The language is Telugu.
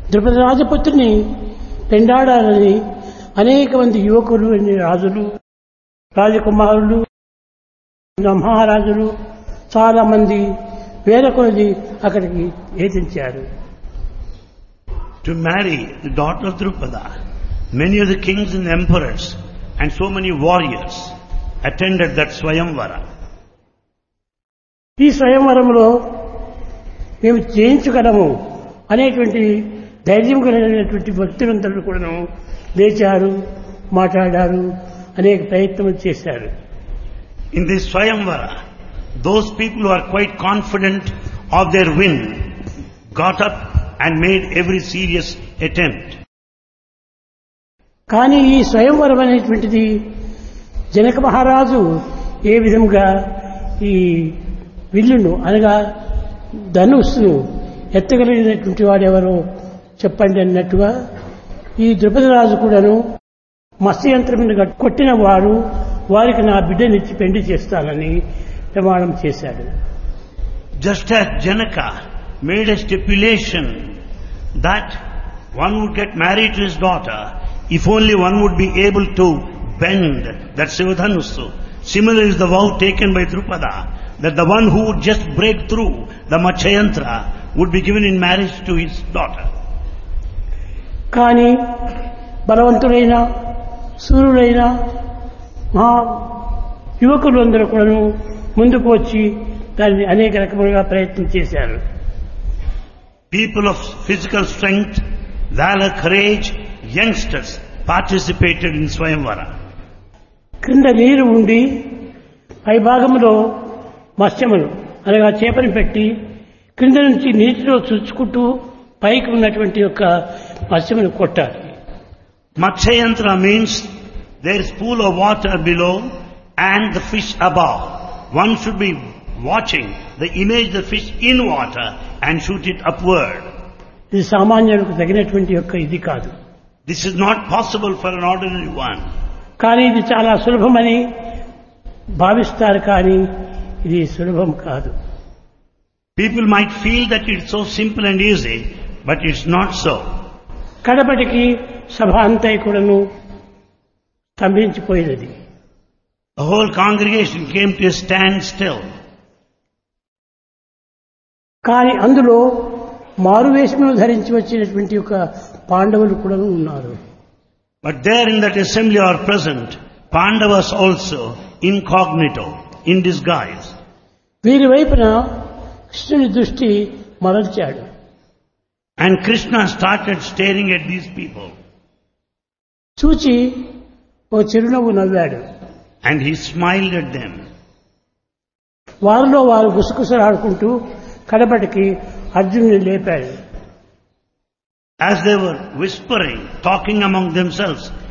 ద్రుపద రాజపుత్రిని పెండాడాలని అనేక మంది యువకులు రాజులు రాజకుమారులు మహారాజులు చాలా మంది వేల కొలది అక్కడికి ఏతించారు To marry the daughter of Drupada, many of the kings and emperors and so many warriors attended that Swayamvara. ఈ స్వయంవరంలో మేము జయించగలము అనేటువంటి ధైర్యం కలిగినటువంటి భక్తులందరూ కూడాను లేచారు మాట్లాడారు అనేక ప్రయత్నం చేశారు In this Swayamvara, those people who are quite confident of their win got up and made every serious attempt. కానీ ఈ స్వయంవరం అనేటువంటిది జనక మహారాజు ఏ విధంగా ఈ విల్లును అనగా ధనుస్సును ఎత్తగలిగినటువంటి వాడెవరో చెప్పండి అన్నట్టుగా ఈ ద్రుపద రాజు కూడాను మత్స్యంత్రం మీద కొట్టిన వారు వారికి నా బిడ్డనిచ్చి పెండి చేస్తానని ప్రమాణం చేశాడు Just as Janaka made a stipulation that one would get married to his daughter if only one would be able to bend that Sivadhanusu. Similar is the vow taken by Drupada that the one who would just break through the Matshayantra would be given in marriage to his daughter. కానీ బలవంతులైన సూర్యులైన మహా యువకులు అందరూ కూడాను ముందుకు వచ్చి దాన్ని అనేక రకములుగా ప్రయత్నం చేశారు People of physical strength, valor, courage, youngsters participated in Swayamvara. క్రింద నీరు ఉండి పై భాగంలో మత్స్యములు అనగా చేపని పెట్టి క్రింద నుంచి నీటిలో చుచ్చుకుంటూ పైకి ఉన్నటువంటి యొక్క మత్స్యమును కొట్టాలి Matsyayantra means there is pool of water below and the fish above. One should be watching the image of the fish in water and shoot it upward. ఇది సామాన్యులకు తగినటువంటి యొక్క ఇది కాదు This is not possible for an ordinary one. కానీ ఇది చాలా సులభమని భావిస్తారు కానీ ఇది సులభం కాదు People might feel that it's so simple and easy, but it's not so. కడపటికి సభ అంతా కూడాను స్తంభించిపోయినది The whole congregation came to a standstill. కానీ అందులో మారువేషమును ధరించి వచ్చినటువంటి ఒక పాండవులు కూడా ఉన్నారు But there in that assembly are present Pandavas also, incognito, in disguise. వీరి వైపున కృష్ణుని దృష్టి మరల్చాడు And Krishna started staring at these people. చూచి ఓ చిరునవ్వు నవ్వాడు And he smiled at them. వారిలో వారు గుసగుసలాడుకుంటూ కడపటికి అర్జునుని లేపాడు As they were whispering, talking among themselves,